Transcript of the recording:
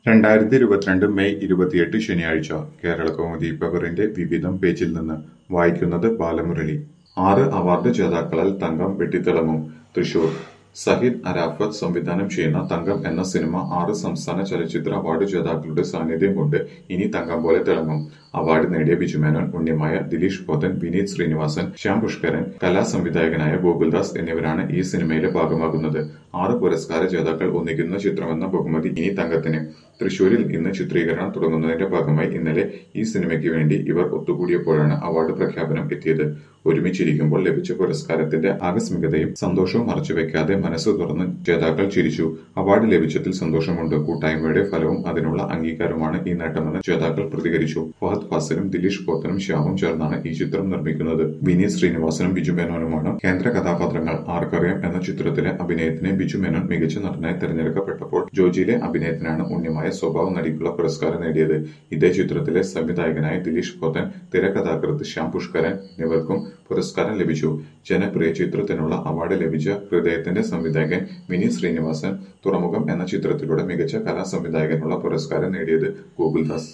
രണ്ടായിരത്തി ഇരുപത്തിരണ്ട് മെയ് ഇരുപത്തിയെട്ട് ശനിയാഴ്ച കേരളകൗമുദി പേപ്പറിന്റെ വിവിധം പേജിൽ നിന്ന് വായിക്കുന്നത് ബാലമുരളി ആറ് അവാർഡ് ജേതാക്കളാൽ തങ്കം വെട്ടിത്തിളങ്ങും തൃശൂർ സഹിദ് അരാഫത്ത് സംവിധാനം ചെയ്യുന്ന തങ്കം എന്ന സിനിമ ആറ് സംസ്ഥാന ചലച്ചിത്ര അവാർഡ് ജേതാക്കളുടെ സാന്നിധ്യം കൊണ്ട് ഇനി തങ്കം പോലെ തിളങ്ങും അവാർഡ് നേടിയ ബിജുമേനോൻ ഉണ്ണിമായ ദിലീഷ് പോതൻ വിനീത് ശ്രീനിവാസൻ ശ്യാം പുഷ്കരൻ കലാസംവിധായകനായ ഗോകുൽദാസ് എന്നിവരാണ് ഈ സിനിമയിലെ ഭാഗമാകുന്നത് ആറ് പുരസ്കാര ജേതാക്കൾ ഒന്നിക്കുന്ന ചിത്രമെന്ന ബഹുമതി ഇനി തങ്കത്തിന് തൃശൂരിൽ ഇന്ന് ചിത്രീകരണം തുടങ്ങുന്നതിന്റെ ഭാഗമായി ഇന്നലെ ഈ സിനിമയ്ക്ക് വേണ്ടി ഇവർ ഒത്തുകൂടിയപ്പോഴാണ് അവാർഡ് പ്രഖ്യാപനം എത്തിയത് ഒരുമിച്ചിരിക്കുമ്പോൾ ലഭിച്ച പുരസ്കാരത്തിന്റെ ആകസ്മികതയും സന്തോഷവും മറച്ചുവെക്കാതെ മനസ്സ് തുറന്ന് ജേതാക്കൾ ചിരിച്ചു അവാർഡ് ലഭിച്ചതിൽ സന്തോഷമുണ്ട് കൂട്ടായ്മയുടെ ഫലവും അതിനുള്ള അംഗീകാരമാണ് ഈ നേട്ടമെന്ന് ജേതാക്കൾ പ്രതികരിച്ചു ഫഹദ് ഫാസിലും ദിലീഷ് പോത്തനും ശ്യാമും ചേർന്നാണ് ഈ ചിത്രം നിർമ്മിക്കുന്നത് വിനീത് ശ്രീനിവാസനും ബിജു മേനോനുമാണ് കേന്ദ്ര കഥാപാത്രങ്ങൾ ആർക്കറിയാം എന്ന ചിത്രത്തിലെ അഭിനയത്തിന് ബിജു മേനോൻ മികച്ച നടനായി തെരഞ്ഞെടുക്കപ്പെട്ടപ്പോൾ ജോജിയിലെ അഭിനയത്തിനാണ് ഉണ്യമായ സ്വഭാവ നടിക്കുള്ള പുരസ്കാരം നേടിയത് ഇതേ ചിത്രത്തിലെ സംവിധായകനായ ദിലീഷ് പോത്തൻ തിരക്കഥാകൃത്ത് ശ്യാം പുഷ്കരൻ എന്നിവർക്കും പുരസ്കാരം ലഭിച്ചു ജനപ്രിയ ചിത്രത്തിനുള്ള അവാർഡ് ലഭിച്ച ഹൃദയത്തിന്റെ സംവിധായകൻ വിനീത് ശ്രീനിവാസൻ തുറമുഖം എന്ന ചിത്രത്തിലൂടെ മികച്ച കലാ സംവിധായകനുള്ള പുരസ്കാരം നേടിയത് ഗോകുൽദാസ്